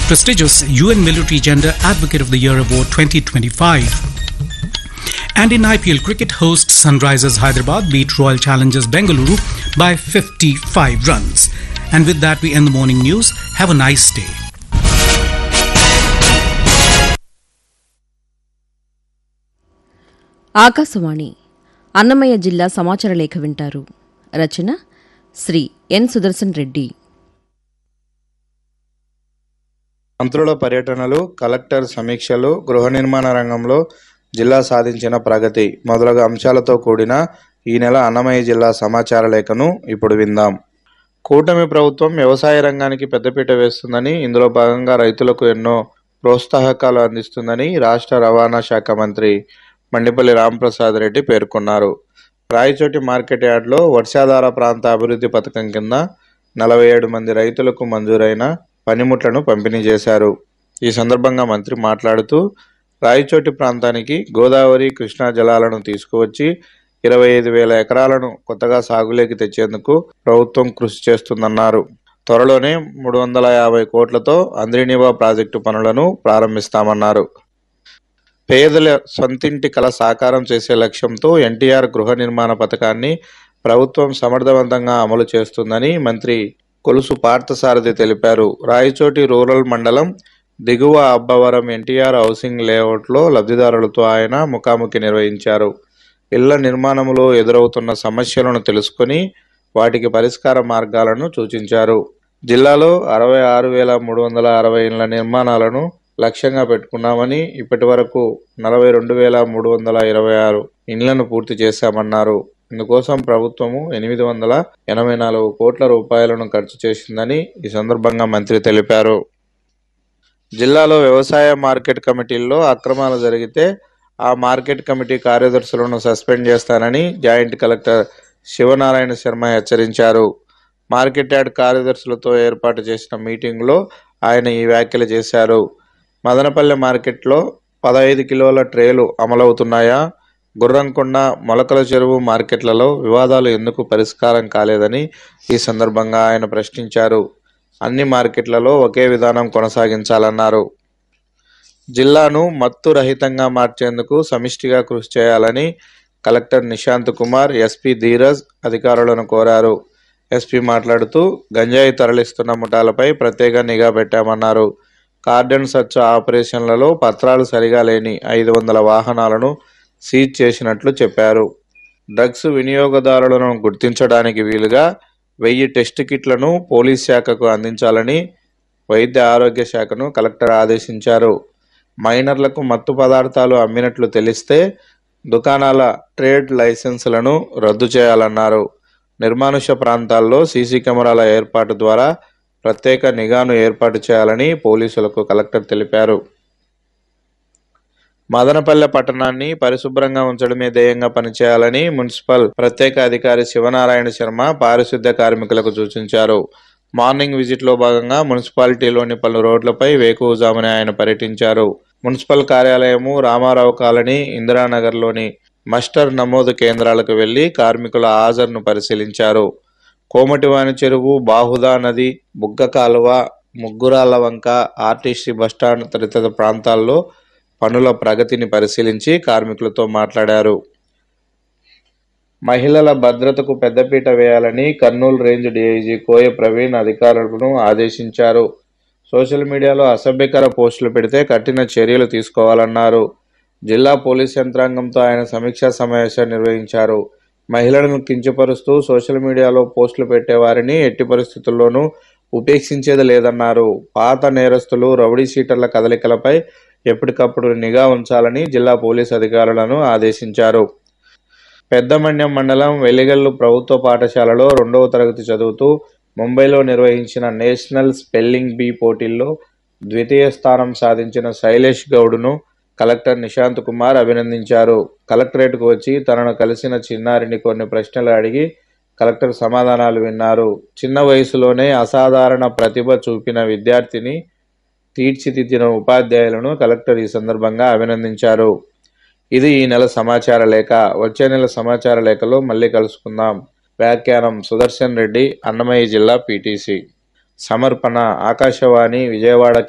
prestigious UN Military Gender Advocate of the Year Award 2025. And in IPL cricket, hosts Sunrisers Hyderabad beat Royal Challengers Bengaluru by 55 runs. And with that, we end the morning news. Have a nice day. Akashvani Annamayya జిల్లా సమాచార లేఖ వింటారు రచన శ్రీ ఎన్ సుదర్శన్ రెడ్డి మంత్రుల పర్యటనలు collector సమీక్షలు గృహ నిర్మాణ రంగంలో జిల్లా సాధించిన ప్రగతి మొదలగు అంశాలతో కూడిన ఈ నెల అన్నమయ్య జిల్లా సమాచార లేఖను ఇప్పుడు విందాం కూటమి ప్రభుత్వం వ్యవసాయ రంగానికి పెద్దపీట వేస్తుందని ఇందులో భాగంగా రైతులకు ఎన్నో ప్రోత్సాహకాలు అందిస్తుందని రాష్ట్ర రవాణా శాఖ మంత్రి మండిపల్లి రాంప్రసాద్ రెడ్డి పేర్కొన్నారు రాయచోటి మార్కెట్ యార్డ్లో వర్షాధార ప్రాంత అభివృద్ధి పథకం కింద నలభై ఏడు మంది రైతులకు మంజూరైన పనిముట్లను పంపిణీ చేశారు ఈ సందర్భంగా మంత్రి మాట్లాడుతూ రాయచోటి ప్రాంతానికి గోదావరి కృష్ణా జలాలను తీసుకువచ్చి ఇరవై ఐదు వేల ఎకరాలను కొత్తగా సాగులోకి తెచ్చేందుకు ప్రభుత్వం కృషి చేస్తుందన్నారు త్వరలోనే మూడు వందల యాభై కోట్లతో అంద్రినివా ప్రాజెక్టు పనులను ప్రారంభిస్తామన్నారు పేదల సొంతింటి కల సాకారం చేసే లక్ష్యంతో ఎన్టీఆర్ గృహ నిర్మాణ పథకాన్ని ప్రభుత్వం సమర్థవంతంగా అమలు చేస్తుందని మంత్రి కొలుసు పార్థసారథి తెలిపారు రాయచోటి రూరల్ మండలం దిగువ అబ్బవరం ఎన్టీఆర్ హౌసింగ్ లేఅవుట్లో లబ్ధిదారులతో ఆయన ముఖాముఖి నిర్వహించారు ఇళ్ల నిర్మాణంలో ఎదురవుతున్న సమస్యలను తెలుసుకొని వాటికి పరిష్కార మార్గాలను సూచించారు జిల్లాలో అరవై ఆరు వేల మూడు వందల అరవై ఇళ్ల నిర్మాణాలను లక్ష్యంగా పెట్టుకున్నామని ఇప్పటి వరకు నలభై రెండు వేల మూడు వందల ఇరవై ఆరు ఇండ్లను పూర్తి చేశామన్నారు ఇందుకోసం ప్రభుత్వము ఎనిమిది వందల ఎనభై నాలుగు కోట్ల రూపాయలను ఖర్చు చేసిందని ఈ సందర్భంగా మంత్రి తెలిపారు జిల్లాలో వ్యవసాయ మార్కెట్ కమిటీల్లో అక్రమాలు జరిగితే ఆ మార్కెట్ కమిటీ కార్యదర్శులను సస్పెండ్ చేస్తానని జాయింట్ కలెక్టర్ శివనారాయణ శర్మ హెచ్చరించారు మార్కెట్ యార్డ్ కార్యదర్శులతో ఏర్పాటు చేసిన మీటింగ్లో ఆయన ఈ వ్యాఖ్యలు చేశారు మదనపల్లె మార్కెట్లో పదహైదు కిలోల ట్రేలు అమలవుతున్నాయా గుర్రంకొండ మొలకల చెరువు మార్కెట్లలో వివాదాలు ఎందుకు పరిష్కారం కాలేదని ఈ సందర్భంగా ఆయన ప్రశ్నించారు అన్ని మార్కెట్లలో ఒకే విధానం కొనసాగించాలన్నారు జిల్లాను మత్తు రహితంగా మార్చేందుకు సమిష్టిగా కృషి చేయాలని కలెక్టర్ నిశాంత్ కుమార్ ఎస్పీ ధీరజ్ అధికారులను కోరారు ఎస్పీ మాట్లాడుతూ గంజాయి తరలిస్తున్న ముఠాలపై ప్రత్యేక నిఘా పెట్టామన్నారు కార్డన్ సర్చ్ ఆపరేషన్లలో పత్రాలు సరిగా లేని ఐదు వందల వాహనాలను సీజ్ చేసినట్లు చెప్పారు డ్రగ్స్ వినియోగదారులను గుర్తించడానికి వీలుగా వెయ్యి టెస్ట్ కిట్లను పోలీస్ శాఖకు అందించాలని వైద్య ఆరోగ్య శాఖను కలెక్టర్ ఆదేశించారు మైనర్లకు మత్తు పదార్థాలు అమ్మినట్లు తెలిస్తే దుకాణాల ట్రేడ్ లైసెన్సులను రద్దు చేయాలన్నారు నిర్మానుష్య ప్రాంతాల్లో సీసీ కెమెరాల ఏర్పాటు ద్వారా ప్రత్యేక నిఘాను ఏర్పాటు చేయాలని పోలీసులకు కలెక్టర్ తెలిపారు మదనపల్లె పట్టణాన్ని పరిశుభ్రంగా ఉంచడమే ధ్యేయంగా పనిచేయాలని మున్సిపల్ ప్రత్యేక అధికారి శివనారాయణ శర్మ పారిశుద్ధ్య కార్మికులకు సూచించారు మార్నింగ్ విజిట్ లో భాగంగా మున్సిపాలిటీలోని పలు రోడ్లపై వేకువజామునే ఆయన పర్యటించారు మున్సిపల్ కార్యాలయము రామారావు కాలనీ ఇందిరానగర్లోని మస్టర్ నమోదు కేంద్రాలకు వెళ్లి కార్మికుల హాజరును పరిశీలించారు కోమటివాని చెరువు బాహుదా నది బుగ్గ కాలువ ముగ్గురాళ్ల వంక ఆర్టీసీ బస్టాండ్ తదితర ప్రాంతాల్లో పనుల ప్రగతిని పరిశీలించి కార్మికులతో మాట్లాడారు మహిళల భద్రతకు పెద్దపీట వేయాలని కర్నూలు రేంజ్ డీఐజీ కోయ ప్రవీణ్ అధికారులను ఆదేశించారు సోషల్ మీడియాలో అసభ్యకర పోస్టులు పెడితే కఠిన చర్యలు తీసుకోవాలన్నారు జిల్లా పోలీస్ యంత్రాంగంతో ఆయన సమీక్షా సమావేశం నిర్వహించారు మహిళలను కించపరుస్తూ సోషల్ మీడియాలో పోస్టులు పెట్టేవారిని ఎట్టి పరిస్థితుల్లోనూ ఉపేక్షించేది లేదన్నారు పాత నేరస్తులు రౌడీ షీటర్ల కదలికలపై ఎప్పటికప్పుడు నిఘా ఉంచాలని జిల్లా పోలీస్ అధికారులను ఆదేశించారు పెద్దమన్యం మండలం వెలిగల్లు ప్రభుత్వ పాఠశాలలో రెండవ తరగతి చదువుతూ ముంబైలో నిర్వహించిన నేషనల్ స్పెల్లింగ్ బీ పోటీల్లో ద్వితీయ స్థానం సాధించిన శైలేష్ గౌడ్ను కలెక్టర్ నిశాంత్ కుమార్ అభినందించారు కలెక్టరేట్కు వచ్చి తనను కలిసిన చిన్నారిని కొన్ని ప్రశ్నలు అడిగి కలెక్టర్ సమాధానాలు విన్నారు చిన్న వయసులోనే అసాధారణ ప్రతిభ చూపిన విద్యార్థిని తీర్చిదిద్దిన ఉపాధ్యాయులను కలెక్టర్ ఈ సందర్భంగా అభినందించారు ఇది ఈ నెల సమాచార లేఖ వచ్చే నెల సమాచార లేఖలో మళ్ళీ కలుసుకుందాం వ్యాఖ్యానం సుదర్శన్ రెడ్డి అన్నమయ్య జిల్లా పీటీసీ సమర్పణ ఆకాశవాణి విజయవాడ